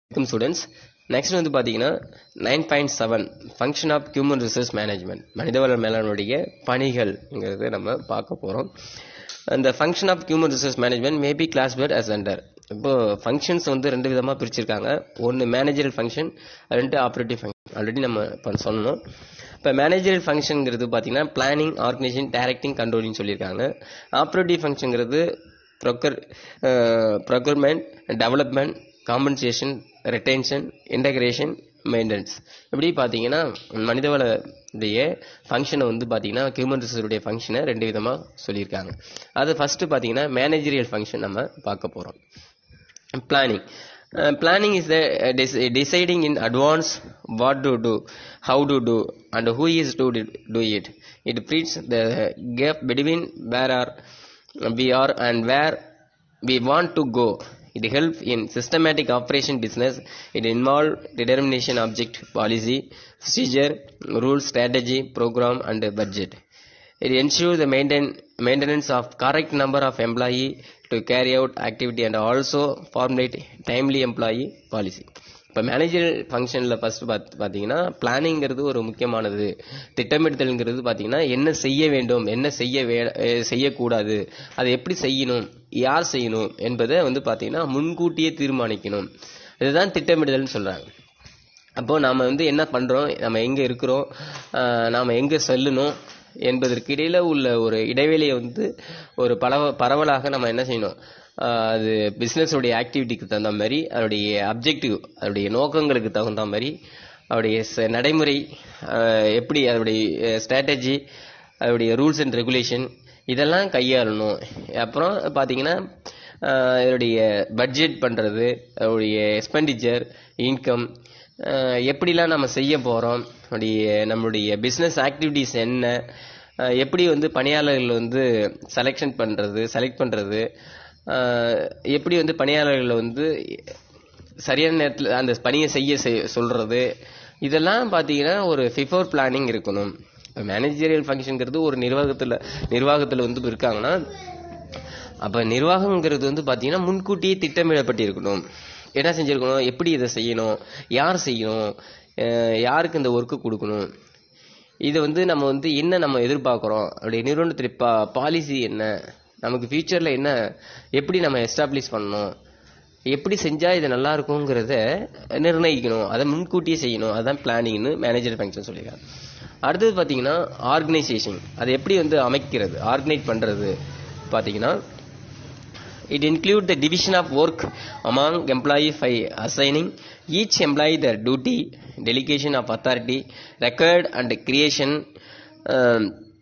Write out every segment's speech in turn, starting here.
வணக்கம் students next வந்து பார்த்தீங்கன்னா nine point seven function of human resource management மனிதவள மேலாண்மையுடைய பணிகள்ங்கிறது நம்ம பார்க்க போகிறோம் அந்த function of human resource management maybe classified as under இப்போ ஃபங்க்ஷன்ஸ் வந்து ரெண்டு விதமாக பிரிச்சிருக்காங்க ஒன்று மேனேஜரல் ஃபங்க்ஷன் ரெண்டு ஆப்ரேட்டிவ் ஃபங்க்ஷன் ஆல்ரெடி நம்ம இப்போ சொல்லணும் இப்போ மேனேஜரல் ஃபங்க்ஷனுங்கிறது பார்த்தீங்கன்னா பிளானிங் ஆர்கனைசேஷன் டைரக்டிங் கண்ட்ரோலிங் சொல்லியிருக்காங்க ஆப்ரேட்டிவ் ஃபங்க்ஷனுங்கிறது procure procurement development compensation retention integration maintenance இப்படி பார்த்தீங்கன்னா மனிதவளடைய ஃபங்க்ஷனை வந்து பார்த்தீங்கன்னா ஹியூமன் ரிசோர்ஸுடைய ஃபங்க்ஷனை ரெண்டு விதமாக சொல்லியிருக்காங்க அது ஃபஸ்ட்டு பார்த்தீங்கன்னா மேனேஜரியல் ஃபங்க்ஷன் நம்ம பார்க்க போகிறோம் planning uh, planning is the uh, dec- deciding in advance what to do how to do and who is to do do it it bridges the gap between where are we are and where we want to go it helps in systematic operation business it involve determination object policy procedure rule strategy program and budget it ensures the maintain, maintenance of correct number of employee to carry out activity and also formulate timely employee policy இப்போ manager ஃபங்க்ஷனில் first பார்த்து பார்த்தீங்கன்னா பிளானிங்கிறது ஒரு முக்கியமானது திட்டமிடுதல்ங்கிறது பார்த்தீங்கன்னா என்ன செய்ய வேண்டும் என்ன செய்ய வே அஹ் செய்யக்கூடாது அதை எப்படி செய்யணும் யார் செய்யணும் என்பதை வந்து பார்த்தீங்கன்னா முன்கூட்டியே தீர்மானிக்கணும் இதுதான் திட்டமிடுதல்னு சொல்கிறாங்க அப்போ நாம வந்து என்ன பண்றோம் நம்ம எங்க இருக்கிறோம் ஆஹ் நாம எங்க செல்லணும் என்பதற்கு இடையில உள்ள ஒரு இடைவெளியை வந்து ஒரு பரவ பரவலாக நம்ம என்ன செய்யணும் ஆஹ் அது பிசினஸ் உடைய ஆக்டிவிட்டிக்கு தகுந்த மாதிரி அதோடைய அப்ஜெக்டிவ் அதோடைய நோக்கங்களுக்கு தகுந்த மாதிரி அவருடைய ச- நடைமுறை ஆஹ் எப்படி அதோடைய ஸ்ட்ராட்டஜி அதோடைய ரூல்ஸ் அண்ட் ரெகுலேஷன் இதெல்லாம் கையாளணும் அப்புறம் பார்த்தீங்கன்னா ஆஹ் இதோடைய பட்ஜெட் பண்ணுறது அதோடைய எக்ஸ்பெண்டிச்சர் இன்கம் எப்படிலாம் நம்ம செய்ய போகிறோம் நம்முடைய நம்மளுடைய பிஸ்னஸ் ஆக்டிவிட்டீஸ் என்ன ஆஹ் எப்படி வந்து பணியாளர்கள் வந்து செலெக்ஷன் பண்ணுறது செலக்ட் பண்ணுறது எப்படி வந்து பணியாளர்களை வந்து சரியான நேரத்தில் அந்த பணியை செய்ய செய்- சொல்றது இதெல்லாம் பார்த்தீங்கன்னா ஒரு ஃபிஃபோர் பிளானிங் இருக்கணும் இப்போ மேனேஜரியல் ஃபங்க்ஷனுங்கிறது ஒரு நிர்வாகத்தில் நிர்வாகத்தில் வந்து இருக்காங்கன்னா அப்போ நிர்வாகம்ங்கிறது வந்து பார்த்தீங்கன்னா முன்கூட்டியே திட்டமிடப்பட்டிருக்கணும் என்ன செஞ்சிருக்கணும் எப்படி இதை செய்யணும் யார் செய்யணும் அஹ் யாருக்கு இந்த ஒர்க்கு கொடுக்கணும் இது வந்து நம்ம வந்து என்ன நம்ம எதிர்பார்க்குறோம் அப்படி நிறுவனத்துடைய பா பாலிசி என்ன நமக்கு ஃபியூச்சரில் என்ன எப்படி நம்ம எஸ்டாப்ளிஷ் பண்ணணும் எப்படி செஞ்சால் இது நல்லா இருக்குங்கிறத நிர்ணயிக்கணும் அதை முன்கூட்டியே செய்யணும் அதான் பிளானிங்னு மேனேஜர் ஃபங்க்ஷன் சொல்லியிருக்காங்க அடுத்தது பார்த்தீங்கன்னா ஆர்கனைசேஷன் அதை எப்படி வந்து அமைக்கிறது ஆர்கனைட் பண்ணுறது பார்த்தீங்கன்னா It includes the division of work among employees by assigning each employee their duty, delegation of authority, record and creation um,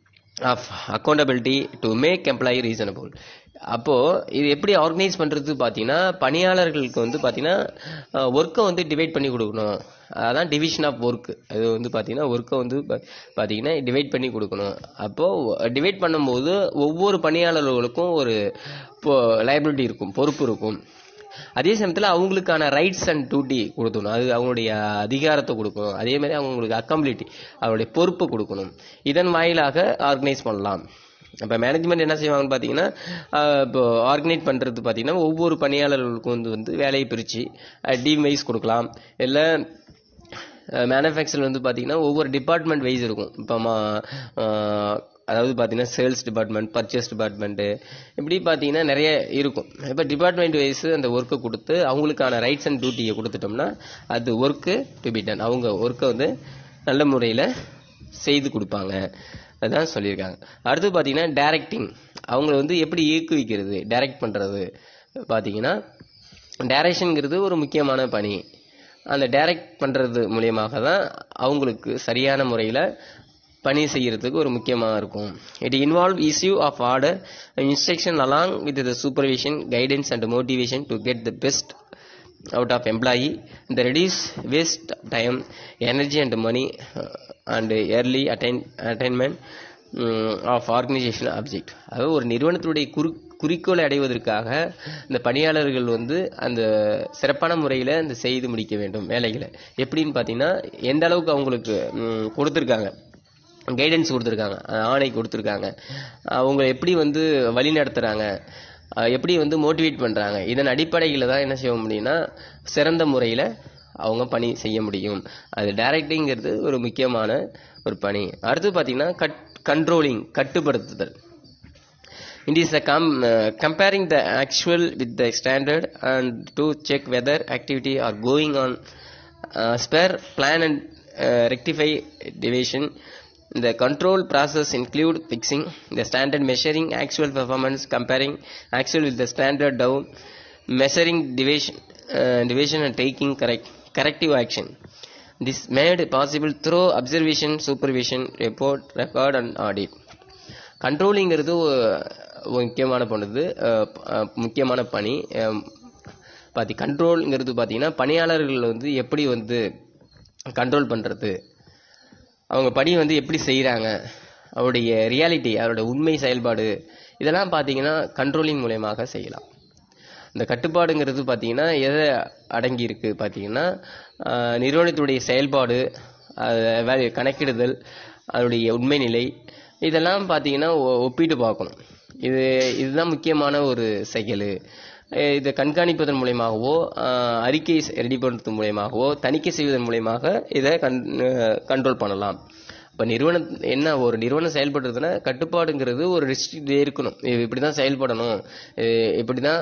of accountability to make employee reasonable. அப்போ இது எப்படி ஆர்கனைஸ் பண்றது பார்த்தீங்கன்னா பணியாளர்களுக்கு வந்து பார்த்தீங்கன்னா ஒர்க்கை வந்து டிவைட் பண்ணி கொடுக்கணும் அதான் டிவிஷன் ஆஃப் ஒர்க் அது வந்து பார்த்தீங்கன்னா ஒர்க்கை வந்து பா- பார்த்தீங்கன்னா டிவைட் பண்ணி கொடுக்கணும் அப்போ டிவைட் பண்ணும்போது ஒவ்வொரு பணியாளர்களுக்கும் ஒரு லைபிலிட்டி இருக்கும் பொறுப்பு இருக்கும் அதே சமயத்தில் அவங்களுக்கான ரைட்ஸ் அண்ட் டியூட்டி கொடுக்கணும் அது அவங்களுடைய அதிகாரத்தை கொடுக்கணும் அதே மாதிரி அவங்களுக்கு அக்கம்பிலிட்டி அவங்களுடைய பொறுப்பை கொடுக்கணும் இதன் வாயிலாக ஆர்கனைஸ் பண்ணலாம் இப்போ மேனேஜ்மெண்ட் என்ன செய்வாங்கன்னு பார்த்தீங்கன்னா ஆஹ் இப்போ ஆர்கனைட் பண்ணுறது பார்த்தீங்கன்னா ஒவ்வொரு பணியாளர்களுக்கும் வந்து வந்து வேலையை பிரித்து டீம் வைஸ் கொடுக்கலாம் இல்லை மேனுஃபேக்சர் வந்து பார்த்தீங்கன்னா ஒவ்வொரு டிபார்ட்மெண்ட் வைஸ் இருக்கும் இப்போ மா ஆஹ் அதாவது பார்த்தீங்கன்னா சேல்ஸ் டிபார்ட்மெண்ட் பர்ச்சேஸ் டிபார்ட்மெண்ட்டு இப்படி பார்த்தீங்கன்னா நிறைய இருக்கும் இப்போ டிபார்ட்மெண்ட் வைஸ் அந்த ஒர்க்கை கொடுத்து அவங்களுக்கான ரைட்ஸ் அண்ட் டியூட்டியை கொடுத்துட்டோம்னா அது ஒர்க்கு டு பி டன் அவங்க ஒர்க்கை வந்து நல்ல முறையில் செய்து கொடுப்பாங்க அதான் சொல்லியிருக்காங்க அடுத்து பார்த்தீங்கன்னா டைரக்டிங் அவங்கள வந்து எப்படி ஊக்குவிக்கிறது டைரக்ட் பண்ணுறது பார்த்தீங்கன்னா டைரக்ஷனுங்கிறது ஒரு முக்கியமான பணி அந்த டைரக்ட் பண்ணுறது மூலியமாக தான் அவங்களுக்கு சரியான முறையில் பணி செய்யறதுக்கு ஒரு முக்கியமாக இருக்கும் it involve issue of order instruction along with the supervision guidance and motivation to get the best out of employee the reduce waste time energy and money uh, and early attain, attainment um, of organizational object அதாவது ஒரு நிறுவனத்தினுடைய குறி குறிக்கோளை அடைவதற்காக இந்த பணியாளர்கள் வந்து அந்த சிறப்பான முறையில் இந்த செய்து முடிக்க வேண்டும் வேலைகளை எப்படின்னு பார்த்தீங்கன்னா எந்த அளவுக்கு அவங்களுக்கு ம், கொடுத்திருக்காங்க கைடன்ஸ் கொடுத்துருக்காங்க ஆணை கொடுத்துருக்காங்க அவங்க எப்படி வந்து வழி நடத்துகிறாங்க அஹ், எப்படி வந்து மோட்டிவேட் பண்ணுறாங்க இதன் அடிப்படையில் தான் என்ன செய்ய முடியும்னா சிறந்த முறையில் அவங்க பணி செய்ய முடியும் அது டைரக்டிங்கிறது ஒரு முக்கியமான ஒரு பணி அடுத்து பார்த்தீங்கன்னா கட் கண்ட்ரோலிங் கட்டுப்படுத்துதல் It is a com- uh, comparing the actual with the standard and to check whether activity are going on uh, spare plan and uh, rectify deviation. The control process include fixing the standard, measuring actual performance, comparing actual with the standard down, measuring deviation, uh, deviation and taking correct corrective action. This made possible through observation, supervision, report, record and audit. கண்ட்ரோலிங்கிறது ஒரு முக்கியமான பண்ணுது அஹ், அஹ், முக்கியமான பணி அஹ், பாத்தி கண்ட்ரோல்ங்கிறது பார்த்தீங்கன்னா பணியாளர்கள் வந்து எப்படி வந்து கண்ட்ரோல் பண்ணுறது அவங்க பணி வந்து எப்படி செய்கிறாங்க அவருடைய ரியாலிட்டி அவருடைய உண்மை செயல்பாடு இதெல்லாம் பார்த்தீங்கன்னா கண்ட்ரோலிங் மூலயமாக செய்யலாம் இந்த கட்டுப்பாடுங்கிறது பார்த்தீங்கன்னா எதை அடங்கி இருக்கு பார்த்தீங்கன்னா ஆஹ், நிறுவனத்துடைய செயல்பாடு அது வே- கணக்கிடுதல் அதனுடைய உண்மை நிலை இதெல்லாம் பார்த்தீங்கன்னா ஒ- ஒப்பிட்டு பார்க்கணும் இது இதுதான் முக்கியமான ஒரு செயல் அஹ் இதை கண்காணிப்பதன் மூலயமாகவோ ஆஹ், அறிக்கை ரெடி பண்ணுறது மூலயமாகவோ தணிக்கை செய்வதன் மூலயமாக இதை கண் கண்ட்ரோல் பண்ணலாம் இப்போ நிறுவனம் என்ன ஒரு நிறுவனம் செயல்படுறதுன்னா கட்டுப்பாடுங்கிறது ஒரு ரெஸ்ட்ரிக்ட் இருக்கணும் இது இப்படி தான் செயல்படணும் இது இப்படி தான்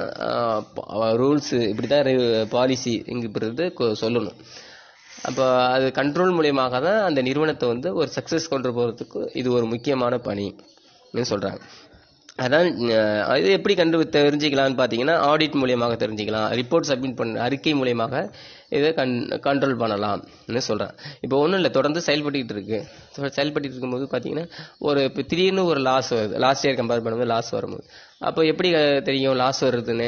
ரூல்ஸு இப்படி தான் பாலிசிங்கிறது சொல்லணும் அப்போ அது கண்ட்ரோல் மூலியமாக தான் அந்த நிறுவனத்தை வந்து ஒரு சக்ஸஸ் கொண்டு போகிறதுக்கு இது ஒரு முக்கியமான பணின்னு சொல்கிறாங்க அதான் அஹ், இது எப்படி கண்டு தெரிஞ்சுக்கலாம்னு பார்த்தீங்கன்னா ஆடிட் மூலியமாக தெரிஞ்சுக்கலாம் ரிப்போர்ட் சப்மிட் பண்ண அறிக்கை மூலியமாக இதை கண் கண்ட்ரோல் பண்ணலாம்னு சொல்கிறேன் இப்போ ஒன்றும் இல்லை தொடர்ந்து செயல்பட்டுக்கிட்டு இருக்கு தொ- செயல்பட்டுட்டு இருக்கும்போது பார்த்தீங்கன்னா ஒரு இப்போ திடீர்னு ஒரு லாஸ் வருது லாஸ்ட் இயர் கம்பேர் பண்ணும்போது லாஸ் வரும்போது அப்போ எப்படி அஹ், தெரியும் லாஸ் வருதுன்னு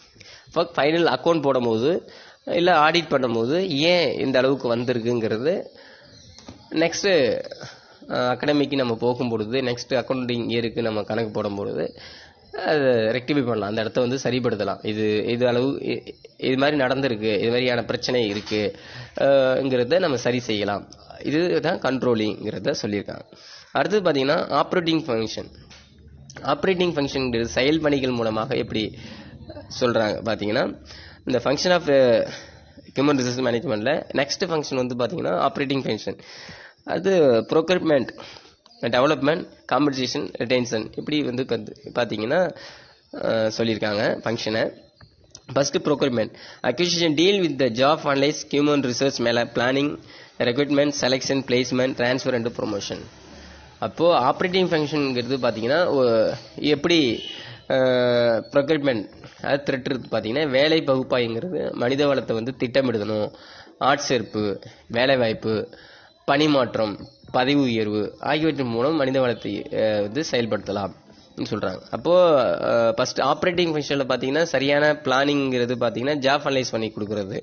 ஃபைனல் அக்கௌண்ட் போடும்போது இல்லை ஆடிட் பண்ணும்போது ஏன் இந்த அளவுக்கு வந்திருக்குங்கிறது நெக்ஸ்ட்டு அகாடமிக்கு நம்ம போகும்பொழுது நெக்ஸ்ட் அக்கௌண்டிங் இயருக்கு நம்ம கணக்கு போடும்பொழுது அதை ரெக்டிஃபை பண்ணலாம் அந்த இடத்த வந்து சரிப்படுத்தலாம் இது இது அளவு இ- இது மாதிரி நடந்திருக்கு இது மாதிரியான பிரச்சனை இருக்குங்கிறத நம்ம சரி செய்யலாம் இதுதான் கண்ட்ரோலிங்கிறத சொல்லியிருக்காங்க அடுத்தது பார்த்தீங்கன்னா ஆப்ரேட்டிங் ஃபங்க்ஷன் ஆப்ரேட்டிங் ஃபங்க்ஷன்ங்கிறது செயல் பணிகள் மூலமாக எப்படி சொல்கிறாங்க பார்த்தீங்கன்னா இந்த ஃபங்க்ஷன் ஆஃப் ஹியூமன் ரிசோர்ஸ் மேனேஜ்மெண்ட்டில் நெக்ஸ்ட் ஃபங்க்ஷன் வந்து பார்த்தீங்கன்னா ஆப்ரேட்டிங் ஃபங்க்ஷன் அது ப்ரொக்யூர்மெண்ட் டெவலப்மெண்ட் காம்பன்சேஷன் ரிட்டென்ஷன் இப்படி வந்து பாத்து- பார்த்தீங்கன்னா அஹ், சொல்லியிருக்காங்க ஃபங்க்ஷனை first procurement acquisition deal with the job analyse human resource மேல planning recruitment selection placement transfer and promotion அப்போது ஆப்ரேட்டிங் ஃபங்க்ஷனுங்கிறது பார்த்தீங்கன்னா ஒ- எப்படி ப்ரொக்யூர்மெண்ட் அது திரட்டுறது பார்த்தீங்கன்னா வேலை பகுப்பாய்ங்கிறது மனித வளத்தை வந்து திட்டமிடுதணும் ஆட்சேர்ப்பு வேலைவாய்ப்பு பணிமாற்றம் பதவி உயர்வு ஆகியவற்றின் மூலம் மனித வளத்தை அஹ், வந்து செயல்படுத்தலாம் சொல்கிறாங்க அப்போது ஃபஸ்ட் ஆப்ரேட்டிங் ஃபங்க்ஷனில் பார்த்தீங்கன்னா சரியான பிளானிங்கிறது பார்த்தீங்கன்னா ஜாப் அனலைஸ் பண்ணி கொடுக்குறது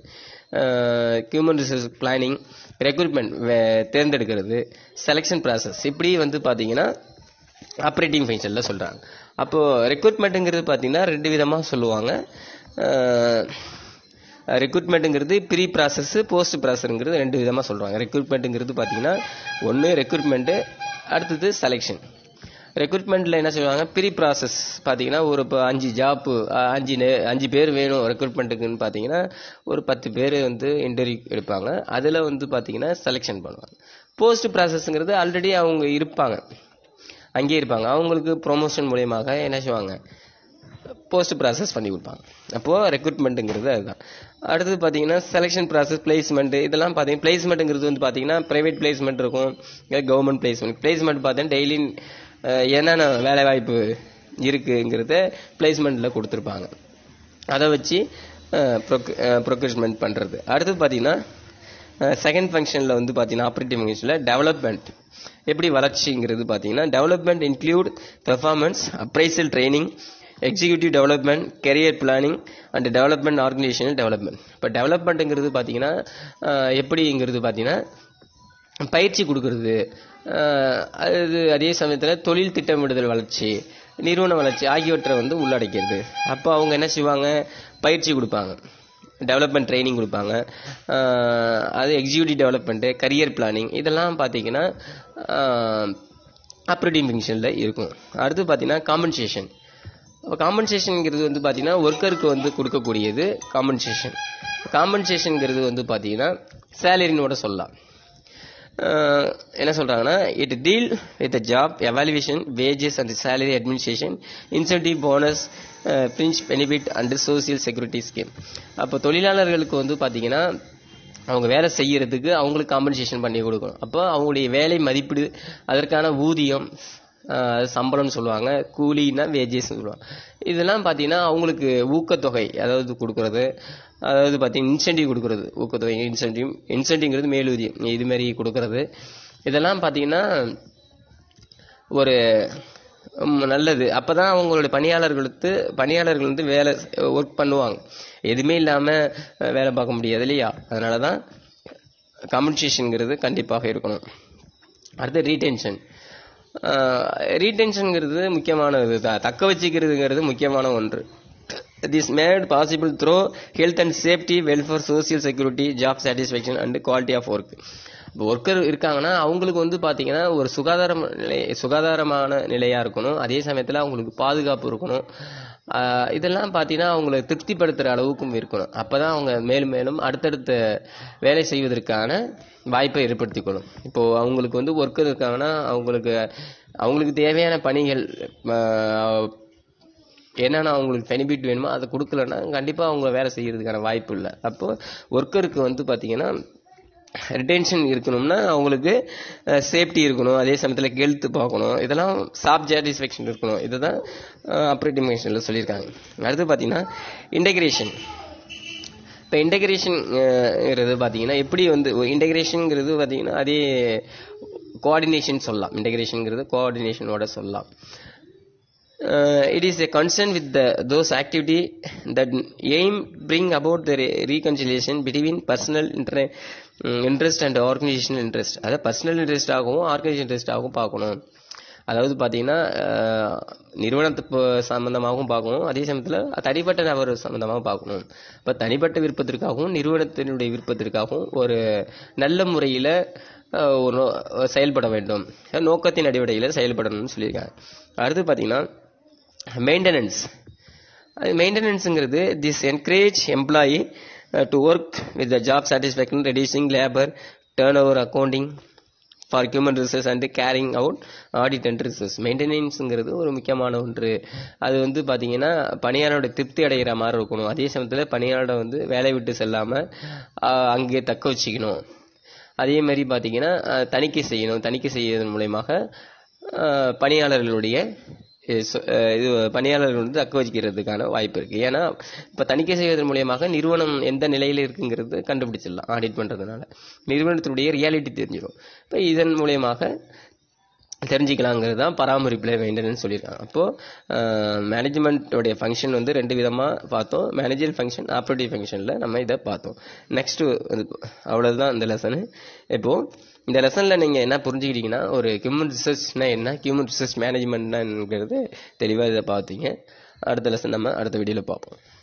ஹியூமன் ரிசோர்ஸ் பிளானிங் ரெக்ரூட்மெண்ட் தேர்ந்தெடுக்கிறது செலெக்ஷன் ப்ராசஸ் இப்படி வந்து பார்த்தீங்கன்னா ஆப்ரேட்டிங் ஃபங்க்ஷனில் சொல்கிறாங்க அப்போது ரெக்ரூட்மெண்ட்டுங்கிறது பார்த்தீங்கன்னா ரெண்டு விதமாக சொல்லுவாங்க ரெக்ரூட்மெண்ட்டுங்கிறது ப்ரீ ப்ராசஸ் போஸ்ட் ப்ராசஸ்ங்கிறது ரெண்டு விதமாக சொல்கிறாங்க ரெக்ரூட்மெண்ட்டுங்கிறது பார்த்தீங்கன்னா ஒன்று ரெக்ரூட்மெண்ட்டு அடுத்தது செலெக்ஷன் ரெக்ரூட்மெண்ட்டில் என்ன சொல்லுவாங்க ப்ரீ ப்ராசஸ் பார்த்தீங்கன்னா ஒரு இப்போ அஞ்சு ஜாப்பு அஞ்சு நே- அஞ்சு பேர் வேணும் ரெக்ரூட்மெண்ட்டுக்குன்னு பார்த்தீங்கன்னா ஒரு பத்து பேர் வந்து இன்டர்வியூ எடுப்பாங்க அதில் வந்து பார்த்தீங்கன்னா செலெக்ஷன் பண்ணுவாங்க போஸ்ட் ப்ராசஸ்ங்கிறது ஆல்ரெடி அவங்க இருப்பாங்க அங்கேயே இருப்பாங்க அவங்களுக்கு ப்ரொமோஷன் மூலியமாக என்ன செய்வாங்க போஸ்ட் ப்ராசஸ் பண்ணி கொடுப்பாங்க அப்போது ரெக்ரூட்மெண்ட்டுங்கிறது அதுதான் அடுத்தது பார்த்தீங்கன்னா செலெக்ஷன் ப்ராசஸ் பிளேஸ்மெண்ட் இதெல்லாம் பார்த்தீங்கன்னா பிளேஸ்மெண்ட்டுங்கிறது வந்து பார்த்தீங்கன்னா ப்ரைவேட் பிளேஸ்மெண்ட் இருக்கும் கவர்மெண்ட் பிளேஸ்மெண்ட் பிளேஸ்மெண்ட் பார்த்தீங்கன்னா டெய்லி என்னென்ன வேலைவாய்ப்பு இருக்குங்கிறத பிளேஸ்மெண்ட்டில் கொடுத்துருப்பாங்க அதை வச்சு ப்ரொக்யூர்மெண்ட் பண்ணுறது அடுத்தது பார்த்தீங்கன்னா செகண்ட் ஃபங்க்ஷனில் வந்து பார்த்தீங்கன்னா ஆப்ரேட்டிவ் ஃபங்க்ஷனில் டெவலப்மெண்ட் எப்படி வளர்ச்சிங்கிறது பார்த்தீங்கன்னா development include performance appraisal training executive development career planning and development organizational development இப்போ டெவலப்மெண்ட்டுங்கிறது பார்த்தீங்கன்னா அஹ், எப்படிங்கிறது பார்த்தீங்கன்னா பயிற்சி கொடுக்கறது அஹ், அது அதே சமயத்தில் தொழில் திட்டமிடுதல் வளர்ச்சி நிறுவன வளர்ச்சி ஆகியவற்றை வந்து உள்ளடக்கியது அப்போ அவங்க என்ன செய்வாங்க பயிற்சி கொடுப்பாங்க டெவலப்மெண்ட் ட்ரைனிங் கொடுப்பாங்க அஹ், அது எக்ஸிக்யூட்டிவ் டெவலப்மெண்ட்டு கரியர் பிளானிங் இதெல்லாம் பார்த்தீங்கன்னா ஆப்ரேட்டிங் ஃபங்க்ஷனில் இருக்கும் அடுத்து பார்த்தீங்கன்னா காம்பன்சேஷன் அப்போ காம்பன்சேஷனுங்கிறது வந்து பார்த்தீங்கன்னா ஒர்க்கருக்கு வந்து கொடுக்கக்கூடியது காம்பன்சேஷன் காம்பன்சேஷனுங்கிறது வந்து பார்த்தீங்கன்னா சேலரினோட சொல்லலாம் அஹ் என்ன சொல்றாங்கன்னா it deal with job evaluation wages and salary administration incentive bonus fringe benefit and social security scheme அப்போ தொழிலாளர்களுக்கு வந்து பார்த்தீங்கன்னா அவங்க வேலை செய்யறதுக்கு அவங்களுக்கு காம்பன்சேஷன் பண்ணி கொடுக்கணும் அப்போ அவங்களுடைய வேலை மதிப்பீடு அதற்கான ஊதியம் அஹ் சம்பளம்னு சொல்லுவாங்க கூலின்னா வேஜஸ் சொல்லுவாங்க இதெல்லாம் பார்த்தீங்கன்னா அவங்களுக்கு ஊக்கத்தொகை அதாவது கொடுக்கறது அதாவது பார்த்தீங்கன்னா இன்சென்டிவ் கொடுக்கறது ஊக்கத்தொகை இன்சென்டிவ் இன்சென்டிவ்ங்கிறது மேலூதியம் இது மாதிரி கொடுக்கறது இதெல்லாம் பார்த்தீங்கன்னா ஒரு ம், நல்லது அப்பதான் அவங்களுடைய பணியாளர்களுக்கு பணியாளர்கள் வந்து வேலை ஒர்க் பண்ணுவாங்க எதுவுமே இல்லாம அஹ், வேலை பார்க்க முடியாது இல்லையா அதனால தான் காம்பன்சேஷனுங்கிறது கண்டிப்பாக இருக்கணும் அடுத்து ரீடென்ஷன் ரீடென்ஷனுங்கிறது முக்கியமானது தான் தக்க வச்சுக்கிறதுங்கிறது முக்கியமான ஒன்று this made possible through health and safety welfare social security job satisfaction and quality of work இப்போ ஒர்க்கர் இருக்காங்கன்னா அவங்களுக்கு வந்து பார்த்தீங்கன்னா ஒரு சுகாதாரம் நிலை சுகாதாரமான நிலையாக இருக்கணும் அதே சமயத்தில் அவங்களுக்கு பாதுகாப்பு இருக்கணும் ஆஹ் இதெல்லாம் பார்த்தீங்கன்னா அவங்களை திருப்திப்படுத்துகிற அளவுக்கும் இருக்கணும் அப்போ தான் அவங்க மேலும் மேலும் அடுத்தடுத்த வேலை செய்வதற்கான வாய்ப்பை ஏற்படுத்திக் கொள்ளும் இப்போது அவங்களுக்கு வந்து ஒர்க்கர் இருக்காங்கன்னா அவங்களுக்கு அவங்களுக்கு தேவையான பணிகள் ஆஹ் என்னென்ன அவங்களுக்கு பெனிஃபிட் வேணுமோ அதை கொடுக்கலன்னா கண்டிப்பாக அவங்க வேலை செய்யறதுக்கான வாய்ப்பு இல்லை அப்போ ஒர்க்கருக்கு வந்து பார்த்தீங்கன்னா ரிட்டென்ஷன் இருக்கணும்னா அவங்களுக்கு சேஃப்டி இருக்கணும் அதே சமயத்தில் ஹெல்த் பார்க்கணும் இதெல்லாம் சாப் சாட்டிஸ்ஃபேக்ஷன் இருக்கணும் இதுதான் ஆப்ரேட்டிவ் மிஷனில் சொல்லியிருக்காங்க அடுத்து பார்த்தீங்கன்னா இன்டகிரேஷன் இப்போ இன்டகிரேஷன்ங்கிறது பார்த்தீங்கன்னா எப்படி வந்து இன்டகிரேஷனுங்கிறது பார்த்தீங்கன்னா அதே கோஆர்டினேஷன் சொல்லலாம் இன்டகிரேஷனுங்கிறது கோஆர்டினேஷனோட சொல்லலாம் uh, it is a concern with the, those activity that aim bring about the re- reconciliation between personal inter- um, interest and organizational interest அதாவது பர்சனல் இன்ட்ரெஸ்ட் ஆகவும் ஆர்கனைசேஷன் இன்ட்ரெஸ்ட் ஆகவும் பார்க்கணும் அதாவது பார்த்தீங்கன்னா அஹ், நிறுவனத்து ப- சம்பந்தமாகவும் பார்க்கணும் அதே சமயத்தில் தனிப்பட்ட நபர் சம்பந்தமாகவும் பார்க்கணும் இப்போ தனிப்பட்ட விருப்பத்திற்காகவும் நிறுவனத்தினுடைய விருப்பத்திற்காகவும் ஒரு நல்ல முறையில் ஒரு நோ- செயல்பட வேண்டும் நோக்கத்தின் அடிப்படையில் செயல்படணும்னு சொல்லியிருக்காங்க அடுத்து பார்த்தீங்கன்னா மெயின்டெனன்ஸ் அது மெயின்டெனன்ஸுங்கிறது this encourage employee to work with the job satisfaction reducing labour turnover accounting for human resource and carrying out audit and resource மெயின்டெனன்ஸுங்கிறது ஒரு முக்கியமான ஒன்று அது வந்து பார்த்தீங்கன்னா பணியாளரோட திருப்தி அடைகிற மாதிரி இருக்கணும் அதே சமயத்தில் பணியாளரை வந்து வேலை விட்டு செல்லாமல் அங்கே தக்க வச்சுக்கணும் அதே மாதிரி பார்த்தீங்கன்னா அஹ், தணிக்கை செய்யணும் தணிக்கை செய்வதன் மூலயமாக அஹ், பணியாளர்களுடைய அஹ், சொ- அஹ், இது பணியாளர்கள் வந்து தக்க வச்சுக்கிறதுக்கான வாய்ப்பு இருக்கு ஏன்னா இப்போ தணிக்கை செய்வதன் மூலியமாக நிறுவனம் எந்த நிலையில் இருக்குங்கிறது கண்டுபிடிச்சிடலாம் ஆடிட் பண்றதுனால நிறுவனத்தினுடைய ரியாலிட்டி தெரிஞ்சிடும் இப்போ இதன் மூலியமாக தெரிஞ்சுக்கலாங்கிறது தான் பராமரிப்பில் மெயின்டெனன்ஸ் சொல்லியிருக்காங்க அப்போது மேனேஜ்மெண்ட்டோடைய ஃபங்க்ஷன் வந்து ரெண்டு விதமாக பார்த்தோம் மேனேஜர் ஃபங்க்ஷன் ஆப்ரேட்டிவ் ஃபங்க்ஷனில் நம்ம இதை பார்த்தோம் நெக்ஸ்ட்டு அவ்வளவுதான் இந்த லெசனு இப்போது இந்த லெசனில் நீங்கள் என்ன புரிஞ்சுக்கிட்டீங்கன்னா ஒரு ஹியூமன் ரிசர்ச்னா என்ன ஹியூமன் ரிசர்ச் மேனேஜ்மெண்ட்னாங்கிறது தெளிவாக இதை பார்த்தீங்க அடுத்த லெசன் நம்ம அடுத்த வீடியோவில் பார்ப்போம்